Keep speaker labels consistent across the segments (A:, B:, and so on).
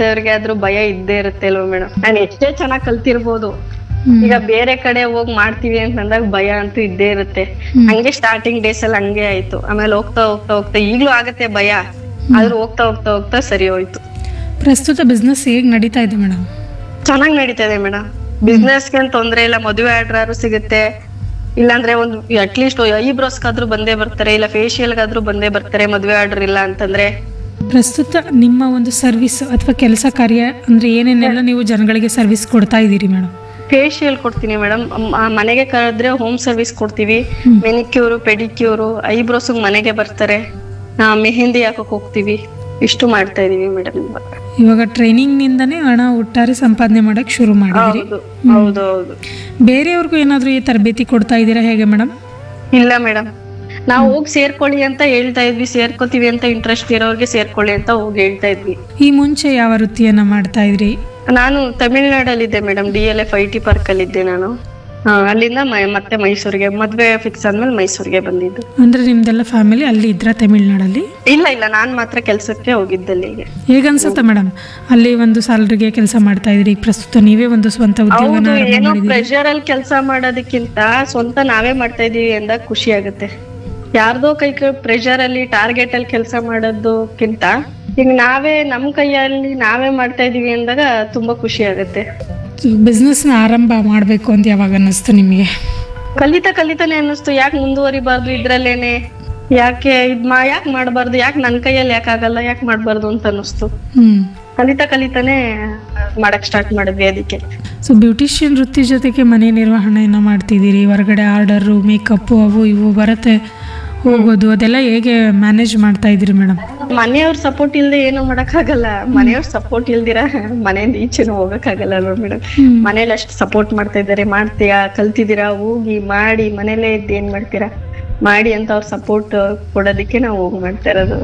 A: ಎಂತವ್ರಿಗೆ ಆದ್ರೂ ಭಯ ಇದ್ದೇ ಇರುತ್ತೆ ಅಲ್ವಾ ಮೇಡಮ್ ನಾನು ಎಷ್ಟೇ ಚೆನ್ನಾಗ್ ಕಲ್ತಿರ್ಬೋದು
B: ಹ್ಮ್.
A: ಈಗ ಬೇರೆ ಕಡೆ ಹೋಗ್ ಮಾಡ್ತೀವಿ ಅಂತಂದಾಗ ಭಯ ಅಂತೂ ಇದ್ದೇ ಇರುತ್ತೆ ಹಂಗೆ ಸ್ಟಾರ್ಟಿಂಗ್ ಡೇಸ್ ಅಲ್ಲಿ ಹಂಗೆ ಆಯ್ತು ಆಮೇಲೆ ಹೋಗ್ತಾ ಹೋಗ್ತಾ ಹೋಗ್ತಾ ಈಗ್ಲೂ ಆಗತ್ತೆ ಭಯ ಆದ್ರೂ ಹೋಗ್ತಾ ಹೋಗ್ತಾ ಹೋಗ್ತಾ ಸರಿ ಹೋಯ್ತು
B: ಪ್ರಸ್ತುತ ಬಿಸ್ನೆಸ್ ಹೇಗೆ ನಡೀತಾ ಇದೆ ಮೇಡಮ್
A: ಚೆನ್ನಾಗ್ ನಡೀತಾ ಇದೆ ಮೇಡಮ್ ಬಿಸ್ನೆಸ್ಗೆ ಏನ್ ತೊಂದ್ರೆ ಇಲ್ಲ ಮದುವೆ ಆರ್ಡರ್ ಸಿಗುತ್ತೆ ಇಲ್ಲಾಂದ್ರೆ ಒಂದು ಅಟ್ಲೀಸ್ಟ್ ಐಬ್ರೋಸ್ಗಾದ್ರೂ ಬಂದೇ ಬರ್ತಾರೆ ಇಲ್ಲ ಫೇಶಿಯಲ್ಗಾದ್ರೂ ಬಂದೇ ಬರ್ತಾರೆ ಮದುವೆ ಆರ್ಡರ್ ಇಲ್ಲ ಅಂತಂದ್ರೆ
B: ಪ್ರಸ್ತುತ ನಿಮ್ಮ ಒಂದು ಸರ್ವಿಸ್ ಅಥವಾ ಕೆಲಸ ಕಾರ್ಯ ಅಂದ್ರೆ ಏನೇನೆಲ್ಲ ನೀವು ಜನಗಳಿಗೆ ಸರ್ವಿಸ್ ಕೊಡ್ತಾ ಇದ್ದೀರಿ ಮೇಡಮ್
A: ಫೇಶಿಯಲ್ ಕೊಡ್ತೀನಿ ಮೇಡಮ್ ಮನೆಗೆ ಕರೆದ್ರೆ ಹೋಮ್ ಸರ್ವಿಸ್ ಕೊಡ್ತೀವಿ
B: ಹ್ಮ್.
A: ಮೆನಿಕ್ಯೂರು ಪೆಡಿಕ್ಯೂರು ಐಬ್ರೋಸ್ ಮನೆಗೆ ಬರ್ತಾರೆ ಆ, ಮೆಹಂದಿ ಹಾಕಕ್ ಹೋಗ್ತೀವಿ ಇಷ್ಟು ಮಾಡ್ತಾ ಇದೀವಿ ಮೇಡಮ್
B: ಇವಾಗ ಟ್ರೈನಿಂಗ್ ನಿಂದನೇ ಹಣ ಒಟ್ಟಾರೆ ಸಂಪಾದನೆ ಮಾಡಕ್ ಶುರು ಮಾಡಿದಿರಿ
A: ಹೌದು ಹೌದು ಹೌದು
B: ಬೇರೆಯವ್ರಿಗೂ ಏನಾದರೂ ಈ ತರಬೇತಿ ಕೊಡ್ತಾ ಇದ್ದೀರಾ ಹೇಗೆ ಮೇಡಮ್
A: ಇಲ್ಲ ಮೇಡಮ್ ನಾವು ಹೋಗಿ ಸೇರ್ಕೊಳ್ಳಿ ಅಂತ ಹೇಳ್ತಾ ಇದ್ವಿ ಸೇರ್ಕೋತೀವಿ ಅಂತ ಇಂಟ್ರೆಸ್ಟ್ ಇರೋರ್ಗೆ ಸೇರ್ಕೊಳ್ಳಿ ಅಂತ ಹೋಗಿ ಹೇಳ್ತಾ ಇದ್ವಿ
B: ಈ ಮುಂಚೆ ಯಾವ ವೃತ್ತಿಯನ್ನ ಮಾಡ್ತಾ ಇದ್ರಿ
A: ನಾನು ತಮಿಳ್ನಾಡಲ್ಲಿದ್ದೆ madam D L F I T park ಅಲ್ಲಿ ಇದ್ದೆ ನಾನು ಆ, ಅಲ್ಲಿಂದ ಮ- ಮತ್ತೆ ಮೈಸೂರಿಗೆ ಮದ್ವೆ ಫಿಕ್ಸ್ ಆದ್ಮೇಲೆ ಮೈಸೂರಿಗೆ ಬಂದಿದ್ದು
B: ಅಂದ್ರೆ ನಿಮ್ದೆಲ್ಲ ಫ್ಯಾಮಿಲಿ ಅಲ್ಲಿ ಇದ್ರ ತಮಿಳ್ನಾಡಲ್ಲಿ
A: ಇಲ್ಲ ಇಲ್ಲ ನಾನ್ ಮಾತ್ರ ಕೆಲ್ಸಕ್ಕೆ ಹೋಗಿದ್ದಲ್ಲಿಗೆ
B: ಹೇಗನ್ಸುತ್ತೆ ಮೇಡಮ್ ಅಲ್ಲಿ ಒಂದು ಸ್ಯಾಲ್ರಿಗೆ ಕೆಲಸ ಮಾಡ್ತಾ ಇದ್ರಿ ಪ್ರಸ್ತುತ ನೀವೇ ಒಂದು ಸ್ವಂತ ಉದ್ಯೋಗನ
A: ಹೌದು
B: ಆರಂಭ
A: ಏನೋ
B: ಮಾಡಿದಿರಿ
A: ಪ್ರೆಷರ್ ಅಲ್ಲಿ ಕೆಲಸ ಮಾಡೋದಕ್ಕಿಂತ ಸ್ವಂತ ನಾವೇ ಮಾಡ್ತಾ ಇದೀವಿ ಅಂದಾಗ ಖುಷಿ ಆಗುತ್ತೆ ಯಾರ್ದೋ ಕೈ ಪ್ರೆಷರ್ ಅಲ್ಲಿ ಟಾರ್ಗೆಟ್ ಅಲ್ಲಿ ಕೆಲಸ ಮಾಡೋದಕ್ಕಿಂತ ಈಗ ನಾವೇ ನಮ್ ಕೈಯಲ್ಲಿ ನಾವೇ ಮಾಡ್ತಾ ಇದೀವಿ ಅಂದಾಗ ತುಂಬಾ ಖುಷಿ ಆಗುತ್ತೆ
B: ಬಿಸ್ನೆಸ್ನ ಆರಂಭ ಮಾಡಬೇಕು ಅಂತ ಯಾವಾಗ ಅನ್ನಿಸ್ತು ನಿಮಗೆ
A: ಕಲಿತಾ ಕಲಿತಾನೆ ಅನ್ನಿಸ್ತು ಯಾಕೆ ಮುಂದುವರಿಬಾರ್ದು ಇದ್ರಲ್ಲೇನೆ ಯಾಕೆ ಇದ್ ಮಾ ಯಾಕೆ ಮಾಡಬಾರ್ದು ಯಾಕೆ ನನ್ ಕೈಯಲ್ಲಿ ಯಾಕೆ ಆಗಲ್ಲ ಯಾಕೆ ಮಾಡಬಾರ್ದು ಅಂತ ಅನ್ನಿಸ್ತು
B: ಹ್ಮ್
A: ಕಲಿತಾ ಕಲಿತಾನೆ ಮಾಡಕ್ ಸ್ಟಾರ್ಟ್ ಮಾಡಿದ್ವಿ ಅದಕ್ಕೆ
B: ಸೊ ಬ್ಯೂಟಿಷಿಯನ್ ವೃತ್ತಿ ಜೊತೆಗೆ ಮನೆ ನಿರ್ವಹಣೆಯನ್ನು ಮಾಡ್ತಿದ್ದೀರಿ ಹೊರಗಡೆ ಆರ್ಡರು ಮೇಕಪ್ಪು ಅವು ಇವು ಬರುತ್ತೆ ಹೋಗೋದು ಅದೆಲ್ಲ ಹೇಗೆ ಮ್ಯಾನೇಜ್ ಮಾಡ್ತಾ ಇದ್ದೀರಿ ಮೇಡಮ್
A: ಮನೆಯವ್ರ ಸಪೋರ್ಟ್ ಇಲ್ದೆ ಏನು ಮಾಡಕ್ಕಾಗಲ್ಲ ಮನೆಯವ್ರ ಸಪೋರ್ಟ್ ಇಲ್ದಿರ ಮನೆಯಿಂದ ಈಚೆನೂ ಹೋಗಕ್ಕಾಗಲ್ಲ ಅಲ್ವಾ ಮೇಡಮ್
B: ಹ್ಮ್.
A: ಮನೇಲಿ ಅಷ್ಟು ಸಪೋರ್ಟ್ ಮಾಡ್ತಾ ಇದ್ದಾರೆ ಮಾಡ್ತೀಯಾ ಕಲ್ತಿದ್ದೀರಾ ಹೋಗಿ ಮಾಡಿ ಮನೇಲೇ ಇದ್ದು ಏನ್ ಮಾಡ್ತೀರಾ ಮಾಡಿ ಅಂತ ಅವ್ರ ಸಪೋರ್ಟ್ ಕೊಡೋದಕ್ಕೆ ನಾವು ಹೋಗಿ ಮಾಡ್ತಾ ಇರೋದು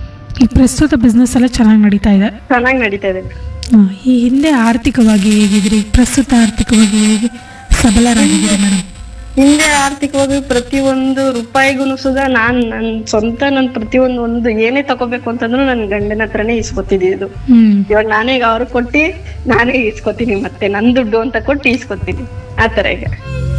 B: ಈ ಪ್ರಸ್ತುತ ಬಿಸ್ನೆಸ್ ಎಲ್ಲ ಚೆನ್ನಾಗಿ ನಡೀತಾ ಇದೆ
A: ಚೆನ್ನಾಗಿ ನಡೀತಾ ಇದೆ
B: ಆ, ಈ ಹಿಂದೆ ಆರ್ಥಿಕವಾಗಿ ಹೇಗಿದ್ರಿ ಪ್ರಸ್ತುತ ಆರ್ಥಿಕವಾಗಿ ಹೇಗೆ ಸಬಲರಾಗಿದ್ದೀರಿ ಮೇಡಮ್
A: ಹಿಂದೆ ಆರ್ಥಿಕವಾಗಿ ಪ್ರತಿಯೊಂದು ರೂಪಾಯಿಗೂ ಸುಧಾ ನಾನ್ ನನ್ ಸ್ವಂತ ನನ್ ಪ್ರತಿಯೊಂದು ಒಂದು ಏನೇ ತಗೋಬೇಕು ಅಂತಂದ್ರು ನನ್ ಗಂಡನ ಹತ್ರನೇ ಇಸ್ಕೊತಿದ್ದು
B: ಹ್ಮ್
A: ಇವಾಗ ನಾನೇ ಈಗ ಅವ್ರಿಗೆ ಕೊಟ್ಟಿ ನಾನೇ ಇಸ್ಕೊತೀನಿ ಮತ್ತೆ ನನ್ ದುಡ್ಡು ಅಂತ ಕೊಟ್ಟು ಇಸ್ಕೊತೀನಿ ಆತರ ಈಗ